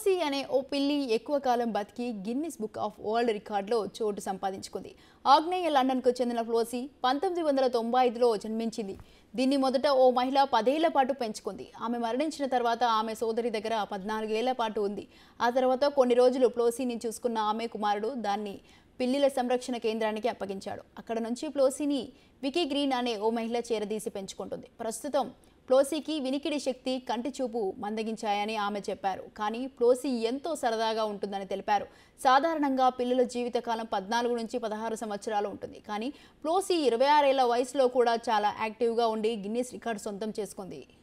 ఫ్లోసీ అనే ఓ పిల్లి ఎక్కువ కాలం బతికి గిన్నిస్ బుక్ ఆఫ్ వరల్డ్ రికార్డులో చోటు సంపాదించుకుంది ఆగ్నేయ లండన్కు చెందిన ఫ్లోసీ పంతొమ్మిది వందల తొంభై ఐదులో జన్మించింది దీన్ని మొదట ఓ మహిళ పదేళ్ల పాటు పెంచుకుంది ఆమె మరణించిన తర్వాత ఆమె సోదరి దగ్గర పద్నాలుగేళ్ల పాటు ఉంది ఆ తర్వాత కొన్ని రోజులు ఫ్లోసీని చూసుకున్న ఆమె కుమారుడు దాన్ని పిల్లిల సంరక్షణ కేంద్రానికి అప్పగించాడు అక్కడ నుంచి ప్లోసీని వికీ గ్రీన్ అనే ఓ మహిళ చేరదీసి పెంచుకుంటుంది ప్రస్తుతం ప్లోసీకి వినికిడి శక్తి కంటి చూపు మందగించాయని ఆమె చెప్పారు కానీ ప్లోసీ ఎంతో సరదాగా ఉంటుందని తెలిపారు సాధారణంగా పిల్లల జీవితకాలం పద్నాలుగు నుంచి పదహారు సంవత్సరాలు ఉంటుంది కానీ ప్లోసీ ఇరవై ఆరేళ్ల వయసులో కూడా చాలా యాక్టివ్గా ఉండి గిన్నిస్ రికార్డు సొంతం చేసుకుంది